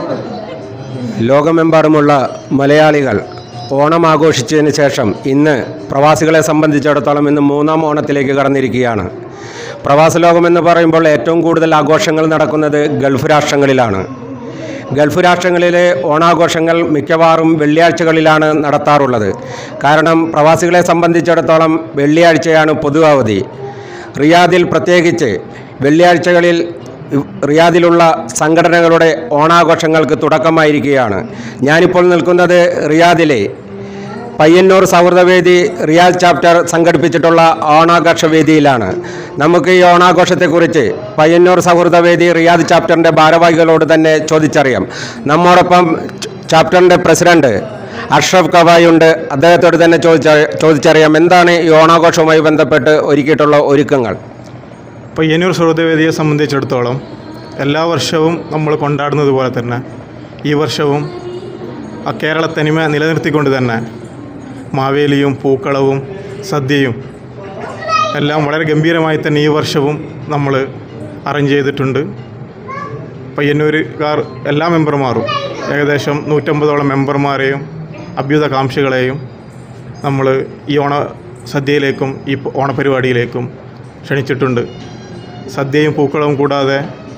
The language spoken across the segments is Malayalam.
ലോകമെമ്പാടുമുള്ള മലയാളികൾ ഓണം ആഘോഷിച്ചതിന് ശേഷം ഇന്ന് പ്രവാസികളെ സംബന്ധിച്ചിടത്തോളം ഇന്ന് മൂന്നാം ഓണത്തിലേക്ക് കടന്നിരിക്കുകയാണ് പ്രവാസ ലോകമെന്ന് പറയുമ്പോൾ ഏറ്റവും കൂടുതൽ ആഘോഷങ്ങൾ നടക്കുന്നത് ഗൾഫ് രാഷ്ട്രങ്ങളിലാണ് ഗൾഫ് രാഷ്ട്രങ്ങളിലെ ഓണാഘോഷങ്ങൾ മിക്കവാറും വെള്ളിയാഴ്ചകളിലാണ് നടത്താറുള്ളത് കാരണം പ്രവാസികളെ സംബന്ധിച്ചിടത്തോളം വെള്ളിയാഴ്ചയാണ് പൊതു അവധി റിയാദിൽ പ്രത്യേകിച്ച് വെള്ളിയാഴ്ചകളിൽ റിയാദിലുള്ള സംഘടനകളുടെ ഓണാഘോഷങ്ങൾക്ക് തുടക്കമായിരിക്കുകയാണ് ഞാനിപ്പോൾ നിൽക്കുന്നത് റിയാദിലെ പയ്യന്നൂർ സൗഹൃദവേദി റിയാദ് ചാപ്റ്റർ സംഘടിപ്പിച്ചിട്ടുള്ള ഓണാഘോഷ വേദിയിലാണ് നമുക്ക് ഈ ഓണാഘോഷത്തെക്കുറിച്ച് പയ്യന്നൂർ സൗഹൃദവേദി റിയാദ് ചാപ്റ്ററിൻ്റെ ഭാരവാഹികളോട് തന്നെ ചോദിച്ചറിയാം നമ്മോടൊപ്പം ചാപ്റ്ററിൻ്റെ പ്രസിഡന്റ് അഷ്റഫ് കവായി ഉണ്ട് അദ്ദേഹത്തോട് തന്നെ ചോദിച്ച ചോദിച്ചറിയാം എന്താണ് ഈ ഓണാഘോഷവുമായി ബന്ധപ്പെട്ട് ഒരുക്കിയിട്ടുള്ള ഒരുക്കങ്ങൾ പയ്യന്നൂർ സൗഹൃദവേദിയെ സംബന്ധിച്ചിടത്തോളം എല്ലാ വർഷവും നമ്മൾ കൊണ്ടാടുന്നത് പോലെ തന്നെ ഈ വർഷവും ആ കേരള തനിമ നിലനിർത്തിക്കൊണ്ട് തന്നെ മാവേലിയും പൂക്കളവും സദ്യയും എല്ലാം വളരെ ഗംഭീരമായി തന്നെ ഈ വർഷവും നമ്മൾ അറേഞ്ച് ചെയ്തിട്ടുണ്ട് പയ്യന്നൂരുകാർ എല്ലാ മെമ്പർമാരും ഏകദേശം നൂറ്റമ്പതോളം മെമ്പർമാരെയും അഭ്യുതകാംക്ഷികളെയും നമ്മൾ ഈ ഓണ സദ്യയിലേക്കും ഈ ഓണപരിപാടിയിലേക്കും ക്ഷണിച്ചിട്ടുണ്ട് സദ്യയും പൂക്കളവും കൂടാതെ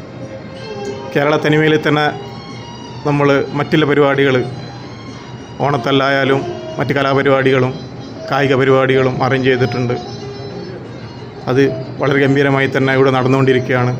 കേരള തനിമയിൽ തന്നെ നമ്മൾ മറ്റുള്ള പരിപാടികൾ ഓണത്തല്ലായാലും മറ്റ് കലാപരിപാടികളും കായിക പരിപാടികളും അറേഞ്ച് ചെയ്തിട്ടുണ്ട് അത് വളരെ ഗംഭീരമായി തന്നെ ഇവിടെ നടന്നുകൊണ്ടിരിക്കുകയാണ്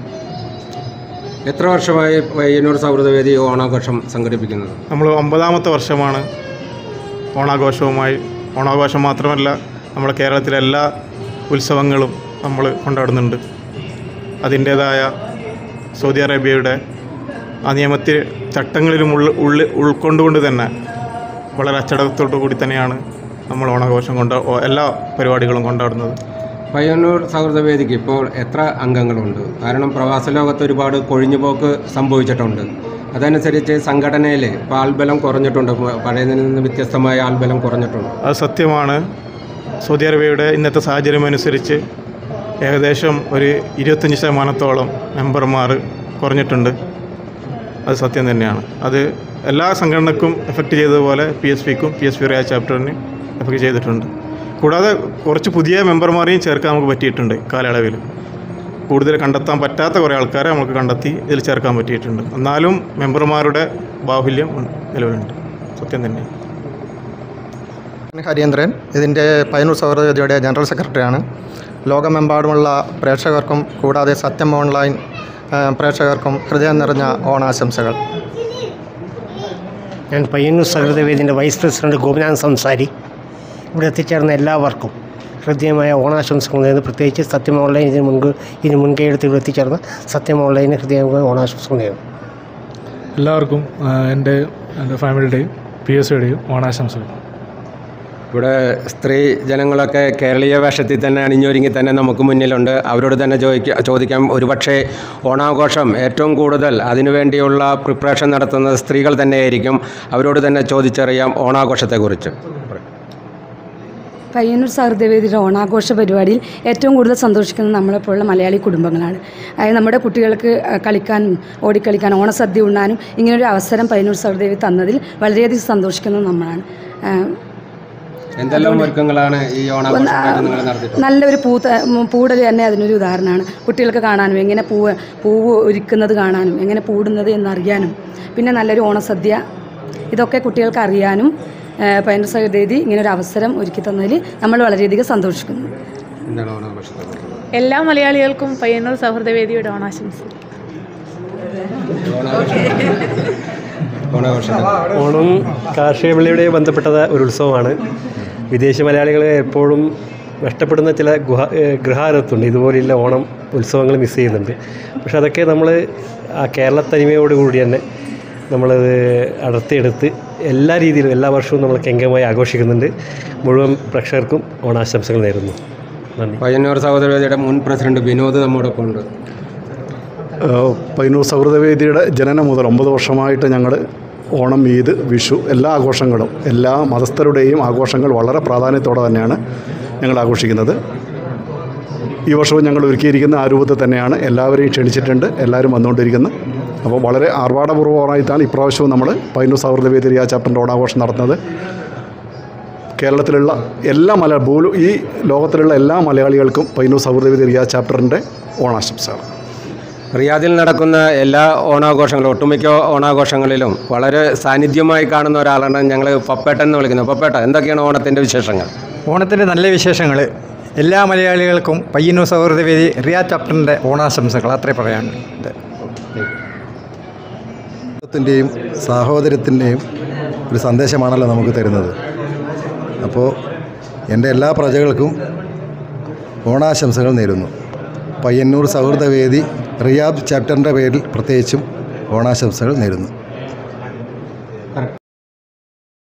എത്ര വർഷമായി പയ്യന്നൂർ സൗഹൃദവേദി ഓണാഘോഷം സംഘടിപ്പിക്കുന്നത് നമ്മൾ ഒമ്പതാമത്തെ വർഷമാണ് ഓണാഘോഷവുമായി ഓണാഘോഷം മാത്രമല്ല നമ്മുടെ കേരളത്തിലെ എല്ലാ ഉത്സവങ്ങളും നമ്മൾ കൊണ്ടാടുന്നുണ്ട് അതിൻ്റേതായ സൗദി അറേബ്യയുടെ ആ നിയമത്തിൽ ചട്ടങ്ങളിലും ഉള്ള ഉള്ളിൽ ഉൾക്കൊണ്ടുകൊണ്ട് തന്നെ വളരെ അച്ചടക്കത്തോടു കൂടി തന്നെയാണ് നമ്മൾ ഓണാഘോഷം കൊണ്ട ഓ- എല്ലാ പരിപാടികളും കൊണ്ടാടുന്നത് പയ്യന്നൂർ സൗഹൃദവേദിക്ക് ഇപ്പോൾ എത്ര അംഗങ്ങളുണ്ട് കാരണം പ്രവാസ ലോകത്ത് ഒരുപാട് കൊഴിഞ്ഞുപോക്ക് സംഭവിച്ചിട്ടുണ്ട് അതനുസരിച്ച് സംഘടനയിൽ ഇപ്പോൾ ആൾബലം കുറഞ്ഞിട്ടുണ്ട് പ- പഴയതിൽ നിന്ന് വ്യത്യസ്തമായ ആൾബലം കുറഞ്ഞിട്ടുണ്ട് അത് സത്യമാണ് സൗദി അറേബ്യയുടെ ഇന്നത്തെ സാഹചര്യം അനുസരിച്ച് ഏകദേശം ഒരു ഇരുപത്തഞ്ച് ശതമാനത്തോളം മെമ്പർമാർ കുറഞ്ഞിട്ടുണ്ട് അത് സത്യം തന്നെയാണ് അത് എല്ലാ സംഘടനക്കും എഫക്റ്റ് ചെയ്തതുപോലെ പി എസ് പിക്കും പി എസ് പി റിയാ ചാപ്റ്ററിന് എഫക്റ്റ് ചെയ്തിട്ടുണ്ട് കൂടാതെ കുറച്ച് പുതിയ മെമ്പർമാരെയും ചേർക്കാൻ നമുക്ക് പറ്റിയിട്ടുണ്ട് കാലയളവിൽ കൂടുതൽ കണ്ടെത്താൻ പറ്റാത്ത കുറേ ആൾക്കാരെ നമുക്ക് കണ്ടെത്തി ഇതിൽ ചേർക്കാൻ പറ്റിയിട്ടുണ്ട് എന്നാലും മെമ്പർമാരുടെ ബാഹുല്യം നിലവിലുണ്ട് സത്യം തന്നെയാണ് ഹരീന്ദ്രൻ ഇതിൻ്റെ പയ്യന്നൂർ സൗഹൃദവേദിയുടെ ജനറൽ സെക്രട്ടറിയാണ് ലോകമെമ്പാടുമുള്ള പ്രേക്ഷകർക്കും കൂടാതെ സത്യം ഓൺലൈൻ ആ, പ്രേക്ഷകർക്കും ഹൃദയം നിറഞ്ഞ ഓണാശംസകൾ ഞാൻ പയ്യന്നൂർ സഹൃദവേദിൻ്റെ വൈസ് പ്രസിഡന്റ് ഗോപിനാഥ് സംസാരി ഇവിടെ എത്തിച്ചേർന്ന എല്ലാവർക്കും ഹൃദ്യമായ ഓണാശംസകൾ നേരുന്നു പ്രത്യേകിച്ച് സത്യം ഓൺലൈൻ ഇതിന് മുൻക് ഇതിന് മുൻകൈ എടുത്ത് ഇവിടെ എത്തിച്ചേർന്ന സത്യം ഓൺലൈന് ഹൃദയമായ ഓണാശംസകൾ നേരുന്നു എല്ലാവർക്കും ആ, എൻ്റെ എൻ്റെ ഫാമിലിയുടെയും പി എസ് സിയുടെയും ഓണാശംസകൾ ഇവിടെ സ്ത്രീ ജനങ്ങളൊക്കെ കേരളീയ വേഷത്തിൽ തന്നെ അണിഞ്ഞൊരുങ്ങി തന്നെ നമുക്ക് മുന്നിലുണ്ട് അവരോട് തന്നെ ചോദിക്കാം ചോദിക്കാം ഒരുപക്ഷെ ഓണാഘോഷം ഏറ്റവും കൂടുതൽ അതിനുവേണ്ടിയുള്ള പ്രിപ്പറേഷൻ നടത്തുന്നത് സ്ത്രീകൾ തന്നെയായിരിക്കും അവരോട് തന്നെ ചോദിച്ചറിയാം ഓണാഘോഷത്തെക്കുറിച്ച് പയ്യന്നൂർ സഹൃദയവേദിയുടെ ഓണാഘോഷ പരിപാടിയിൽ ഏറ്റവും കൂടുതൽ സന്തോഷിക്കുന്നത് നമ്മളെപ്പോലുള്ള മലയാളി കുടുംബങ്ങളാണ് അതായത് നമ്മുടെ കുട്ടികൾക്ക് അഹ്, കളിക്കാനും ഓടിക്കളിക്കാനും ഓണസദ്യ ഉണ്ണാനും ഇങ്ങനൊരു അവസരം പയ്യന്നൂർ സഹൃദയവേദി തന്നതിൽ വളരെയധികം സന്തോഷിക്കുന്നത് നമ്മളാണ് ആഹ്, എന്തെല്ലാം ഒരുക്കങ്ങളാണ് ഈ ഓണാഘോഷമായിട്ട് നിങ്ങൾ നടത്തിയിട്ടുള്ളത് നല്ലൊരു പൂത്ത പൂടൽ തന്നെ അതിനൊരു ഉദാഹരണമാണ് കുട്ടികൾക്ക് കാണാനും എങ്ങനെ പൂവ് പൂവ് ഒരുക്കുന്നത് കാണാനും എങ്ങനെ പൂടുന്നത് എന്നറിയാനും പിന്നെ നല്ലൊരു ഓണസദ്യ ഇതൊക്കെ കുട്ടികൾക്ക് അറിയാനും പയ്യന്നൂർ സഹൃദയവേദി ഇങ്ങനൊരു അവസരം ഒരുക്കി തന്നതിൽ നമ്മൾ വളരെയധികം സന്തോഷിക്കുന്നു എന്താണ് ഓണാഘോഷത്തെക്കുറിച്ച് എല്ലാ മലയാളികൾക്കും പയ്യന്നൂർ സൗഹൃദവേദിയുടെ ഓണാശംസ ഓണാഘോഷത്തെ ഓണം കാർഷിക വിളയുടെ ബന്ധപ്പെട്ട ഒരു ഉത്സവമാണ് വിദേശ മലയാളികളെ എപ്പോഴും നഷ്ടപ്പെടുന്ന ചില ഗുഹ ഏഹ് ഗൃഹാരത്തുണ്ട് ഇതുപോലെയുള്ള ഓണം ഉത്സവങ്ങൾ മിസ് ചെയ്യുന്നുണ്ട് പക്ഷെ അതൊക്കെ നമ്മൾ ആ കേരള തനിമയോടുകൂടി തന്നെ നമ്മളത് അടർത്തിയെടുത്ത് എല്ലാ രീതിയിലും എല്ലാ വർഷവും നമ്മൾ കെങ്കമായി ആഘോഷിക്കുന്നുണ്ട് മുഴുവൻ പ്രേക്ഷകർക്കും ഓണാശംസകൾ നേരുന്നു നന്ദി പയ്യന്നൂർ സഹോദരവേദിയുടെ മുൻ പ്രസിഡന്റ് വിനോദ് നമ്മോടൊപ്പം ഉണ്ട് ഏഹ് പയ്യന്നൂർ സൗഹൃദവേദിയുടെ ജനനം മുതൽ ഒമ്പത് വർഷമായിട്ട് ഞങ്ങൾ ഓണം ഈദ് വിഷു എല്ലാ ആഘോഷങ്ങളും എല്ലാ മതസ്ഥരുടെയും ആഘോഷങ്ങൾ വളരെ പ്രാധാന്യത്തോടെ തന്നെയാണ് ഞങ്ങൾ ആഘോഷിക്കുന്നത് ഈ വർഷവും ഞങ്ങൾ ഒരുക്കിയിരിക്കുന്ന ആ രൂപത്തിൽ തന്നെയാണ് എല്ലാവരെയും ക്ഷണിച്ചിട്ടുണ്ട് എല്ലാവരും വന്നുകൊണ്ടിരിക്കുന്നു അപ്പോൾ വളരെ ആർഭാടപൂർവ്വമായിട്ടാണ് ഇപ്രാവശ്യവും നമ്മൾ പൈനൂർ സൗഹൃദവേദി റിയ ചാപ്റ്ററിൻ്റെ ഓണാഘോഷം നടത്തുന്നത് കേരളത്തിലുള്ള എല്ലാ മല ഭൂലു ഈ ലോകത്തിലുള്ള എല്ലാ മലയാളികൾക്കും പൈനൂർ സൗഹൃദവേദി റിയ ചാപ്റ്ററിൻ്റെ ഓണാശംസകൾ റിയാദിൽ നടക്കുന്ന എല്ലാ ഓണാഘോഷങ്ങളും ഒട്ടുമിക്ക ഓണാഘോഷങ്ങളിലും വളരെ സാന്നിധ്യമായി കാണുന്ന ഒരാളാണ് ഞങ്ങൾ പപ്പേട്ടൻ എന്ന് വിളിക്കുന്നത് പപ്പേട്ട എന്തൊക്കെയാണ് ഓണത്തിൻ്റെ വിശേഷങ്ങൾ ഓണത്തിൻ്റെ നല്ല വിശേഷങ്ങൾ എല്ലാ മലയാളികൾക്കും പയ്യന്നൂർ സൗഹൃദവേദി റിയ ചാപ്റ്ററിൻ്റെ ഓണാശംസകൾ അത്രേ പറയാനുണ്ട് ത്തിൻ്റെയും സാഹോദര്യത്തിൻ്റെയും ഒരു സന്ദേശമാണല്ലോ നമുക്ക് തരുന്നത് അപ്പോൾ എൻ്റെ എല്ലാ പ്രജകൾക്കും ഓണാശംസകൾ നേരുന്നു പയ്യന്നൂർ സൗഹൃദവേദി റിയാബ് ചാപ്റ്ററിൻ്റെ പേരിൽ പ്രത്യേകിച്ചും ഓണാശംസകൾ നേരുന്നു